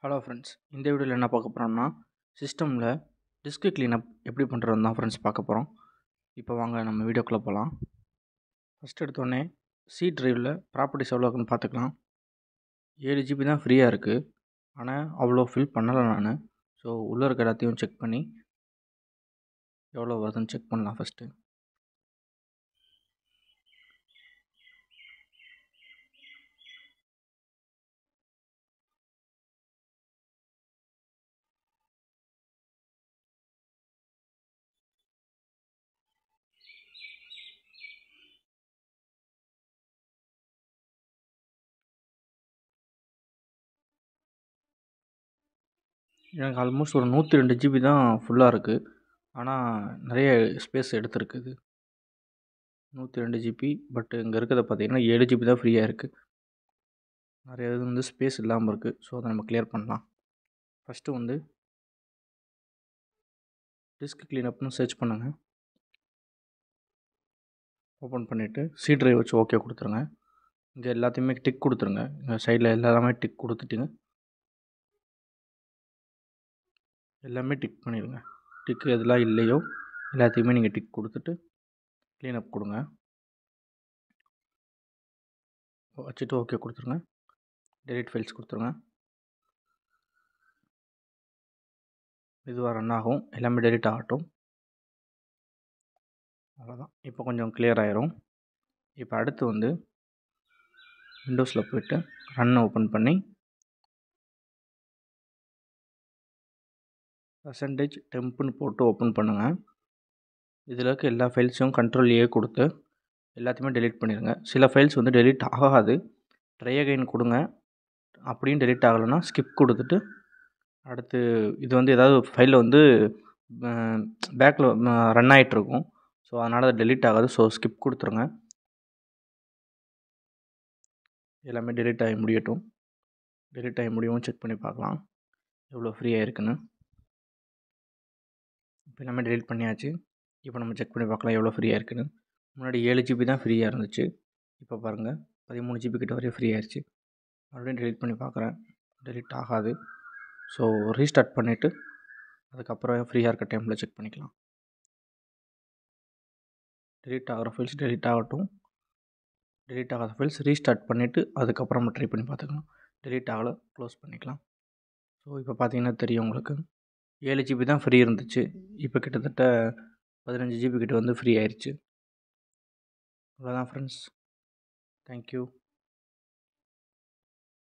hello friends இந்த வீடியோவில் என்ன பார்க்க போகிறோம்னா சிஸ்டமில் டிஸ்க் க்ளீனப் எப்படி பண்ணுறதுன்னு தான் ஃப்ரெண்ட்ஸ் பார்க்க போகிறோம் இப்போ வாங்க நம்ம வீடியோக்குள்ளே போகலாம் ஃபஸ்ட் எடுத்தோடனே சி ட்ரைவில் ப்ராப்பர்ட்டிஸ் எவ்வளோ இருக்குன்னு பார்த்துக்கலாம் ஏழு ஜிபி தான் ஃப்ரீயாக இருக்குது ஆனால் அவ்வளோ ஃபில் பண்ணலை நான் ஸோ உள்ளே இருக்க எல்லாத்தையும் செக் பண்ணி எவ்வளோ வருதுன்னு செக் பண்ணலாம் ஃபஸ்ட்டு எனக்கு ஆல்மோஸ்ட் ஒரு நூற்றி ரெண்டு ஜிபி தான் ஃபுல்லாக இருக்குது ஆனால் நிறைய ஸ்பேஸ் எடுத்துருக்குது நூற்றி ரெண்டு ஜிபி பட் இங்கே இருக்கிறத பார்த்தீங்கன்னா ஏழு ஜிபி தான் ஃப்ரீயாக இருக்குது நிறைய இது வந்து ஸ்பேஸ் இல்லாமல் இருக்குது ஸோ அதை நம்ம கிளியர் பண்ணலாம் ஃபஸ்ட்டு வந்து டிஸ்க் க்ளீனப்னு சர்ச் பண்ணுங்கள் ஓப்பன் பண்ணிவிட்டு சி ட்ரைவ் வச்சு ஓகே கொடுத்துருங்க இங்கே எல்லாத்தையுமே டிக் கொடுத்துருங்க இங்கே சைடில் எல்லாமே டிக் கொடுத்துட்டுங்க எல்லாமே டிக் பண்ணிடுங்க டிக் எதெல்லாம் இல்லையோ எல்லாத்தையுமே நீங்கள் டிக் கொடுத்துட்டு க்ளீனப் கொடுங்க வச்சுட்டு ஓகே கொடுத்துருங்க டெலிட் ஃபைல்ஸ் கொடுத்துருங்க இதுவாக ரன் ஆகும் எல்லாமே டெலிட் ஆகட்டும் அவ்வளோதான் இப்போ கொஞ்சம் கிளியர் ஆயிரும் இப்போ அடுத்து வந்து விண்டோஸில் போய்ட்டு ரன் ஓப்பன் பண்ணி பர்சன்டேஜ் டெம்ப்புன்னு போட்டு ஓப்பன் பண்ணுங்கள் இதில் இருக்க எல்லா ஃபைல்ஸையும் கண்ட்ரோல் ஏ கொடுத்து எல்லாத்தையுமே டெலீட் பண்ணிடுங்க சில ஃபைல்ஸ் வந்து டெலீட் ஆகாது ட்ரை அகைன் கொடுங்க அப்படியும் டெலீட் ஆகலைன்னா ஸ்கிப் கொடுத்துட்டு அடுத்து இது வந்து ஏதாவது ஃபைலில் வந்து பேக்கில் ரன் ஆகிட்ருக்கும் ஸோ அதனால் அது டெலீட் ஆகாது ஸோ ஸ்கிப் கொடுத்துருங்க எல்லாமே டெலீட் ஆகி முடியட்டும் டெலீட் ஆகி முடியவும் செக் பண்ணி பார்க்கலாம் எவ்வளோ ஃப்ரீயாக இருக்குன்னு இப்போ எல்லாமே டெலிட் பண்ணியாச்சு இப்போ நம்ம செக் பண்ணி பார்க்கலாம் எவ்வளோ ஃப்ரீயாக இருக்குன்னு முன்னாடி ஏழு ஜிபி தான் ஃப்ரீயாக இருந்துச்சு இப்போ பாருங்கள் பதிமூணு ஜிபி கிட்ட வரையும் ஃப்ரீ ஆயிடுச்சு மறுபடியும் டெலிட் பண்ணி பார்க்குறேன் டெலிட் ஆகாது ஸோ ரீஸ்டார்ட் பண்ணிவிட்டு அதுக்கப்புறம் ஃப்ரீயாக இருக்க டைமில் செக் பண்ணிக்கலாம் டெலிட் ஆகிற ஃபைல்ஸ் டெலிட் ஆகட்டும் டெலிட் ஆகாத ஃபைல்ஸ் ரீஸ்டார்ட் பண்ணிவிட்டு அதுக்கப்புறம் நம்ம ட்ரை பண்ணி பார்த்துக்கலாம் டெலிட் ஆகலை க்ளோஸ் பண்ணிக்கலாம் ஸோ இப்போ பார்த்தீங்கன்னா தெரியும் உங்களுக்கு ஏழு ஜிபி தான் ஃப்ரீ இருந்துச்சு இப்போ கிட்டத்தட்ட பதினஞ்சு ஜிபி கிட்ட வந்து ஃப்ரீ ஆயிடுச்சு அவ்வளோதான் ஃப்ரெண்ட்ஸ் தேங்க்யூ